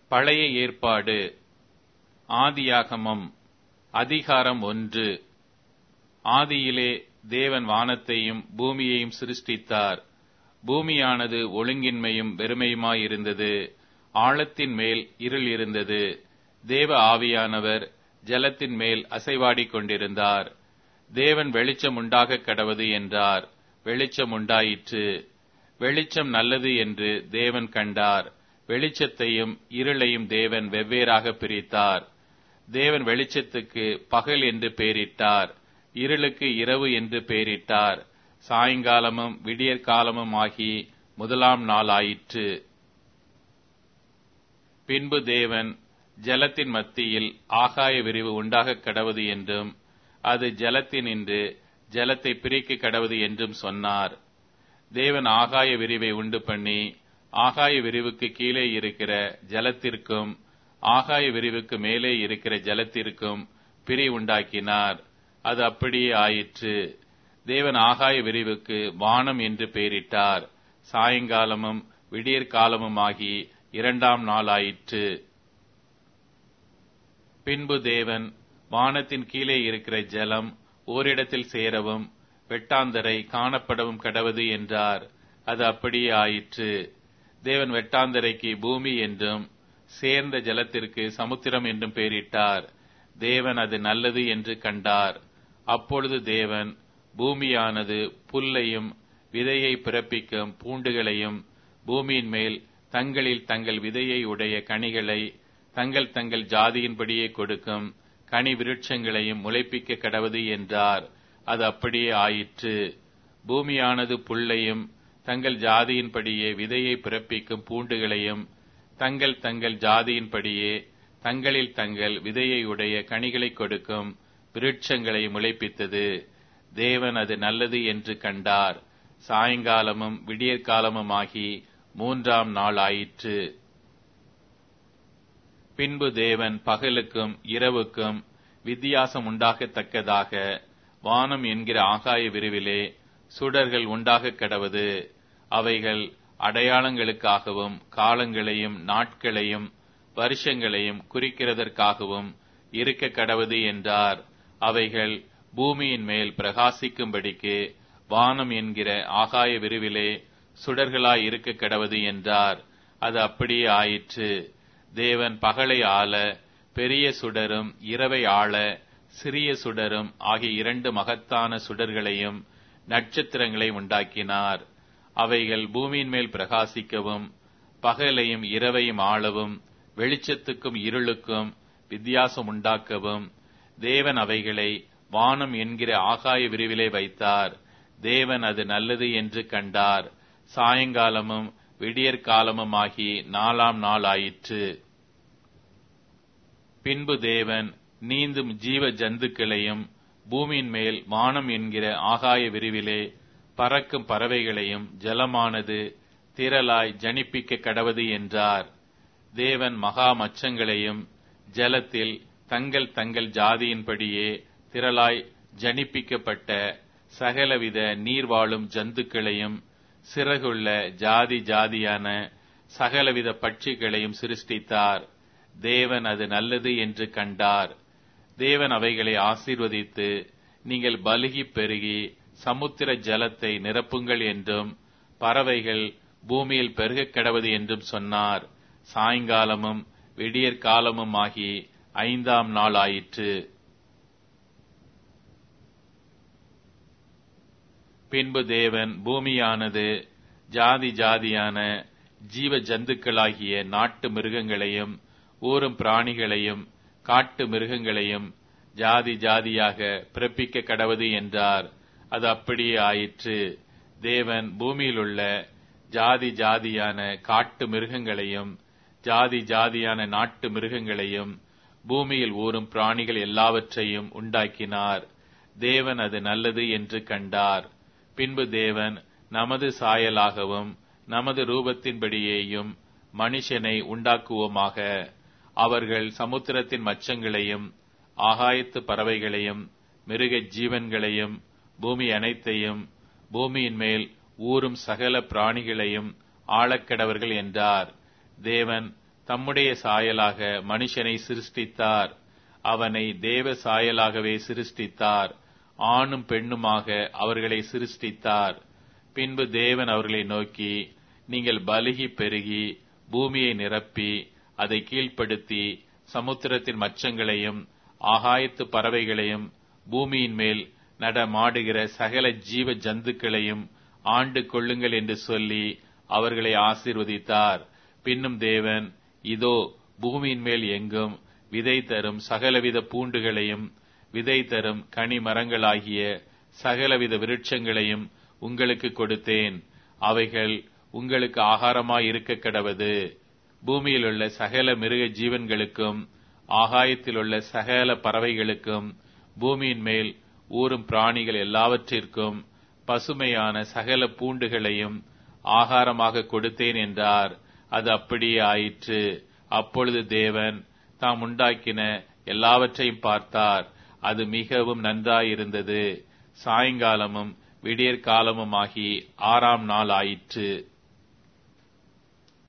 பழைய ஏற்பாடு ஆதியாகமம் அதிகாரம் ஒன்று ஆதியிலே தேவன் வானத்தையும் பூமியையும் சிருஷ்டித்தார் பூமியானது ஒழுங்கின்மையும் வெறுமையுமாயிருந்தது ஆழத்தின் மேல் இருள் இருந்தது தேவ ஆவியானவர் ஜலத்தின் மேல் அசைவாடிக் கொண்டிருந்தார் தேவன் வெளிச்சம் உண்டாகக் கடவது என்றார் வெளிச்சம் உண்டாயிற்று வெளிச்சம் நல்லது என்று தேவன் கண்டார் வெளிச்சத்தையும் இருளையும் தேவன் வெவ்வேறாக பிரித்தார் தேவன் வெளிச்சத்துக்கு பகல் என்று பெயரிட்டார் இருளுக்கு இரவு என்று பெயரிட்டார் சாயங்காலமும் விடியற்காலமும் ஆகி முதலாம் நாள் ஆயிற்று பின்பு தேவன் ஜலத்தின் மத்தியில் ஆகாய விரிவு உண்டாகக் கடவது என்றும் அது ஜலத்தினின்று ஜலத்தை பிரிக்க கடவது என்றும் சொன்னார் தேவன் ஆகாய விரிவை உண்டு பண்ணி ஆகாய விரிவுக்கு கீழே இருக்கிற ஜலத்திற்கும் ஆகாய விரிவுக்கு மேலே இருக்கிற ஜலத்திற்கும் பிரி உண்டாக்கினார் அது அப்படியே ஆயிற்று தேவன் ஆகாய விரிவுக்கு வானம் என்று பெயரிட்டார் சாயங்காலமும் விடியற்காலமும் ஆகி இரண்டாம் நாள் ஆயிற்று பின்பு தேவன் வானத்தின் கீழே இருக்கிற ஜலம் ஓரிடத்தில் சேரவும் வெட்டாந்தரை காணப்படவும் கடவது என்றார் அது அப்படியே ஆயிற்று தேவன் வெட்டாந்தரைக்கு பூமி என்றும் சேர்ந்த ஜலத்திற்கு சமுத்திரம் என்றும் பெயரிட்டார் தேவன் அது நல்லது என்று கண்டார் அப்பொழுது தேவன் பூமியானது புல்லையும் விதையை பிறப்பிக்கும் பூண்டுகளையும் பூமியின் மேல் தங்களில் தங்கள் விதையை உடைய கனிகளை தங்கள் தங்கள் ஜாதியின்படியே கொடுக்கும் கனி விருட்சங்களையும் முளைப்பிக்க கடவது என்றார் அது அப்படியே ஆயிற்று பூமியானது புல்லையும் தங்கள் ஜாதியின்படியே விதையை பிறப்பிக்கும் பூண்டுகளையும் தங்கள் தங்கள் ஜாதியின்படியே தங்களில் தங்கள் விதையை உடைய கனிகளை கொடுக்கும் விருட்சங்களை முளைப்பித்தது தேவன் அது நல்லது என்று கண்டார் சாயங்காலமும் விடியற்காலமும் ஆகி மூன்றாம் நாள் ஆயிற்று பின்பு தேவன் பகலுக்கும் இரவுக்கும் வித்தியாசம் உண்டாகத்தக்கதாக வானம் என்கிற ஆகாய விரிவிலே சுடர்கள் உண்டாகக் கடவது அவைகள் அடையாளங்களுக்காகவும் காலங்களையும் நாட்களையும் வருஷங்களையும் குறிக்கிறதற்காகவும் இருக்க கடவது என்றார் அவைகள் பூமியின் மேல் பிரகாசிக்கும்படிக்கு வானம் என்கிற ஆகாய விரிவிலே சுடர்களாய் இருக்க கடவது என்றார் அது அப்படியே ஆயிற்று தேவன் பகலை ஆள பெரிய சுடரும் இரவை ஆள சிறிய சுடரும் ஆகிய இரண்டு மகத்தான சுடர்களையும் நட்சத்திரங்களை உண்டாக்கினார் அவைகள் பூமியின் மேல் பிரகாசிக்கவும் பகலையும் இரவையும் ஆளவும் வெளிச்சத்துக்கும் இருளுக்கும் வித்தியாசம் உண்டாக்கவும் தேவன் அவைகளை வானம் என்கிற ஆகாய விரிவிலே வைத்தார் தேவன் அது நல்லது என்று கண்டார் சாயங்காலமும் விடியற்காலமும் ஆகி நாலாம் நாள் ஆயிற்று பின்பு தேவன் நீந்தும் ஜீவ ஜந்துக்களையும் பூமியின் மேல் வானம் என்கிற ஆகாய விரிவிலே பறக்கும் பறவைகளையும் ஜலமானது திரளாய் ஜனிப்பிக்க கடவது என்றார் தேவன் மகா மச்சங்களையும் ஜலத்தில் தங்கள் தங்கள் ஜாதியின்படியே திரளாய் ஜனிப்பிக்கப்பட்ட சகலவித நீர்வாழும் ஜந்துக்களையும் சிறகுள்ள ஜாதி ஜாதியான சகலவித பட்சிகளையும் சிருஷ்டித்தார் தேவன் அது நல்லது என்று கண்டார் தேவன் அவைகளை ஆசீர்வதித்து நீங்கள் பலுகி பெருகி சமுத்திர ஜலத்தை நிரப்புங்கள் என்றும் பறவைகள் பூமியில் பெருகக் கடவது என்றும் சொன்னார் சாயங்காலமும் விடியற்காலமும் ஆகி ஐந்தாம் நாள் ஆயிற்று பின்பு தேவன் பூமியானது ஜாதி ஜாதியான ஜீவ ஜந்துக்களாகிய நாட்டு மிருகங்களையும் ஊரும் பிராணிகளையும் காட்டு மிருகங்களையும் ஜாதி ஜாதியாக பிறப்பிக்க கடவது என்றார் அது அப்படியே ஆயிற்று தேவன் பூமியில் உள்ள ஜாதி ஜாதியான காட்டு மிருகங்களையும் ஜாதி ஜாதியான நாட்டு மிருகங்களையும் பூமியில் ஊறும் பிராணிகள் எல்லாவற்றையும் உண்டாக்கினார் தேவன் அது நல்லது என்று கண்டார் பின்பு தேவன் நமது சாயலாகவும் நமது ரூபத்தின்படியேயும் மனுஷனை உண்டாக்குவோமாக அவர்கள் சமுத்திரத்தின் மச்சங்களையும் ஆகாயத்து பறவைகளையும் மிருக ஜீவன்களையும் பூமி அனைத்தையும் பூமியின் மேல் ஊறும் சகல பிராணிகளையும் ஆளக்கடவர்கள் என்றார் தேவன் தம்முடைய சாயலாக மனுஷனை சிருஷ்டித்தார் அவனை தேவ சாயலாகவே சிருஷ்டித்தார் ஆணும் பெண்ணுமாக அவர்களை சிருஷ்டித்தார் பின்பு தேவன் அவர்களை நோக்கி நீங்கள் பலுகி பெருகி பூமியை நிரப்பி அதை கீழ்ப்படுத்தி சமுத்திரத்தின் மச்சங்களையும் ஆகாயத்து பறவைகளையும் பூமியின் மேல் நடமாடுகிற சகல ஜீவ ஜந்துக்களையும் ஆண்டு கொள்ளுங்கள் என்று சொல்லி அவர்களை ஆசீர்வதித்தார் பின்னும் தேவன் இதோ பூமியின் மேல் எங்கும் விதை தரும் சகலவித பூண்டுகளையும் விதை தரும் கனி மரங்களாகிய சகலவித விருட்சங்களையும் உங்களுக்கு கொடுத்தேன் அவைகள் உங்களுக்கு ஆகாரமாய் இருக்க கடவது பூமியில் உள்ள சகல மிருக ஜீவன்களுக்கும் ஆகாயத்தில் உள்ள சகல பறவைகளுக்கும் பூமியின் மேல் ஊறும் பிராணிகள் எல்லாவற்றிற்கும் பசுமையான சகல பூண்டுகளையும் ஆகாரமாக கொடுத்தேன் என்றார் அது அப்படியே ஆயிற்று அப்பொழுது தேவன் தாம் உண்டாக்கின எல்லாவற்றையும் பார்த்தார் அது மிகவும் நன்றாயிருந்தது சாயங்காலமும் விடியற் காலமுமாகி ஆறாம் நாள் ஆயிற்று